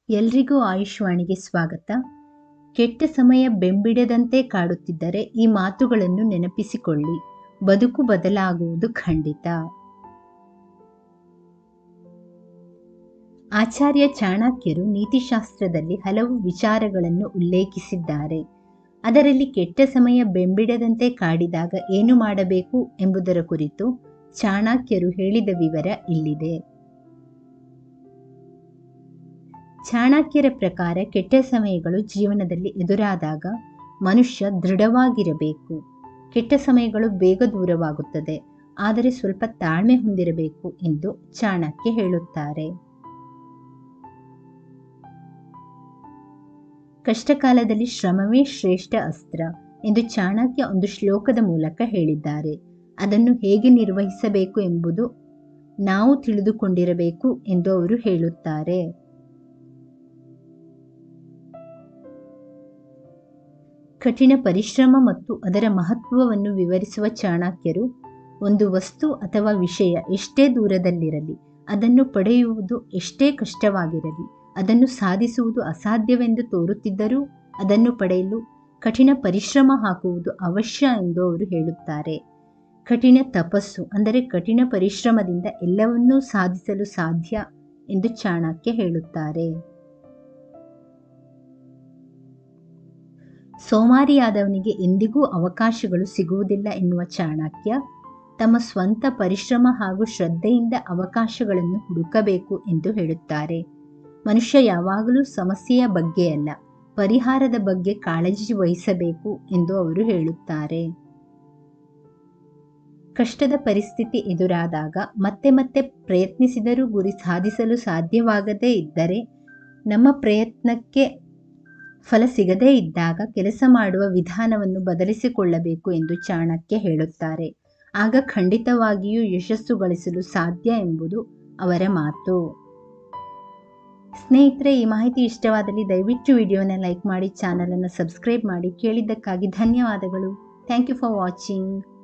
ಎಲ್ರಿಗೂ ಆಯುಷ್ವಾಣಿಗೆ ಸ್ವಾಗತ ಕೆಟ್ಟ ಸಮಯ ಬೆಂಬಿಡದಂತೆ ಕಾಡುತ್ತಿದ್ದರೆ ಈ ಮಾತುಗಳನ್ನು ನೆನಪಿಸಿಕೊಳ್ಳಿ ಬದುಕು ಬದಲಾಗುವುದು ಖಂಡಿತ ಆಚಾರ್ಯ ಚಾಣಕ್ಯರು ನೀತಿಶಾಸ್ತ್ರದಲ್ಲಿ ಹಲವು ವಿಚಾರಗಳನ್ನು ಉಲ್ಲೇಖಿಸಿದ್ದಾರೆ ಅದರಲ್ಲಿ ಕೆಟ್ಟ ಸಮಯ ಬೆಂಬಿಡದಂತೆ ಕಾಡಿದಾಗ ಏನು ಮಾಡಬೇಕು ಎಂಬುದರ ಕುರಿತು ಚಾಣಕ್ಯರು ಹೇಳಿದ ವಿವರ ಇಲ್ಲಿದೆ ಚಾಣಕ್ಯರ ಪ್ರಕಾರ ಕೆಟ್ಟ ಸಮಯಗಳು ಜೀವನದಲ್ಲಿ ಎದುರಾದಾಗ ಮನುಷ್ಯ ದೃಢವಾಗಿರಬೇಕು ಕೆಟ್ಟ ಸಮಯಗಳು ಬೇಗ ದೂರವಾಗುತ್ತದೆ ಆದರೆ ಸ್ವಲ್ಪ ತಾಳ್ಮೆ ಹೊಂದಿರಬೇಕು ಎಂದು ಚಾಣಕ್ಯ ಹೇಳುತ್ತಾರೆ ಕಷ್ಟಕಾಲದಲ್ಲಿ ಶ್ರಮವೇ ಶ್ರೇಷ್ಠ ಅಸ್ತ್ರ ಎಂದು ಚಾಣಕ್ಯ ಒಂದು ಶ್ಲೋಕದ ಮೂಲಕ ಹೇಳಿದ್ದಾರೆ ಅದನ್ನು ಹೇಗೆ ನಿರ್ವಹಿಸಬೇಕು ಎಂಬುದು ನಾವು ತಿಳಿದುಕೊಂಡಿರಬೇಕು ಎಂದು ಅವರು ಹೇಳುತ್ತಾರೆ ಕಠಿಣ ಪರಿಶ್ರಮ ಮತ್ತು ಅದರ ಮಹತ್ವವನ್ನು ವಿವರಿಸುವ ಚಾಣಕ್ಯರು ಒಂದು ವಸ್ತು ಅಥವಾ ವಿಷಯ ಎಷ್ಟೇ ದೂರದಲ್ಲಿರಲಿ ಅದನ್ನು ಪಡೆಯುವುದು ಎಷ್ಟೇ ಕಷ್ಟವಾಗಿರಲಿ ಅದನ್ನು ಸಾಧಿಸುವುದು ಅಸಾಧ್ಯವೆಂದು ತೋರುತ್ತಿದ್ದರೂ ಅದನ್ನು ಪಡೆಯಲು ಕಠಿಣ ಪರಿಶ್ರಮ ಹಾಕುವುದು ಅವಶ್ಯ ಎಂದು ಅವರು ಹೇಳುತ್ತಾರೆ ಕಠಿಣ ತಪಸ್ಸು ಅಂದರೆ ಕಠಿಣ ಪರಿಶ್ರಮದಿಂದ ಎಲ್ಲವನ್ನೂ ಸಾಧಿಸಲು ಸಾಧ್ಯ ಎಂದು ಚಾಣಕ್ಯ ಹೇಳುತ್ತಾರೆ ಸೋಮಾರಿಯಾದವನಿಗೆ ಎಂದಿಗೂ ಅವಕಾಶಗಳು ಸಿಗುವುದಿಲ್ಲ ಎನ್ನುವ ಚಾಣಕ್ಯ ತಮ್ಮ ಸ್ವಂತ ಪರಿಶ್ರಮ ಹಾಗೂ ಶ್ರದ್ಧೆಯಿಂದ ಅವಕಾಶಗಳನ್ನು ಹುಡುಕಬೇಕು ಎಂದು ಹೇಳುತ್ತಾರೆ ಮನುಷ್ಯ ಯಾವಾಗಲೂ ಸಮಸ್ಯೆಯ ಬಗ್ಗೆ ಅಲ್ಲ ಪರಿಹಾರದ ಬಗ್ಗೆ ಕಾಳಜಿ ವಹಿಸಬೇಕು ಎಂದು ಅವರು ಹೇಳುತ್ತಾರೆ ಕಷ್ಟದ ಪರಿಸ್ಥಿತಿ ಎದುರಾದಾಗ ಮತ್ತೆ ಮತ್ತೆ ಪ್ರಯತ್ನಿಸಿದರೂ ಗುರಿ ಸಾಧಿಸಲು ಸಾಧ್ಯವಾಗದೇ ಇದ್ದರೆ ನಮ್ಮ ಪ್ರಯತ್ನಕ್ಕೆ ಫಲ ಸಿಗದೇ ಇದ್ದಾಗ ಕೆಲಸ ಮಾಡುವ ವಿಧಾನವನ್ನು ಬದಲಿಸಿಕೊಳ್ಳಬೇಕು ಎಂದು ಚಾಣಕ್ಯ ಹೇಳುತ್ತಾರೆ ಆಗ ಖಂಡಿತವಾಗಿಯೂ ಯಶಸ್ಸು ಗಳಿಸಲು ಸಾಧ್ಯ ಎಂಬುದು ಅವರ ಮಾತು ಸ್ನೇಹಿತರೆ ಈ ಮಾಹಿತಿ ಇಷ್ಟವಾದಲ್ಲಿ ದಯವಿಟ್ಟು ವಿಡಿಯೋನ ಲೈಕ್ ಮಾಡಿ ಚಾನಲನ್ನು ಸಬ್ಸ್ಕ್ರೈಬ್ ಮಾಡಿ ಕೇಳಿದ್ದಕ್ಕಾಗಿ ಧನ್ಯವಾದಗಳು ಥ್ಯಾಂಕ್ ಯು ಫಾರ್ ವಾಚಿಂಗ್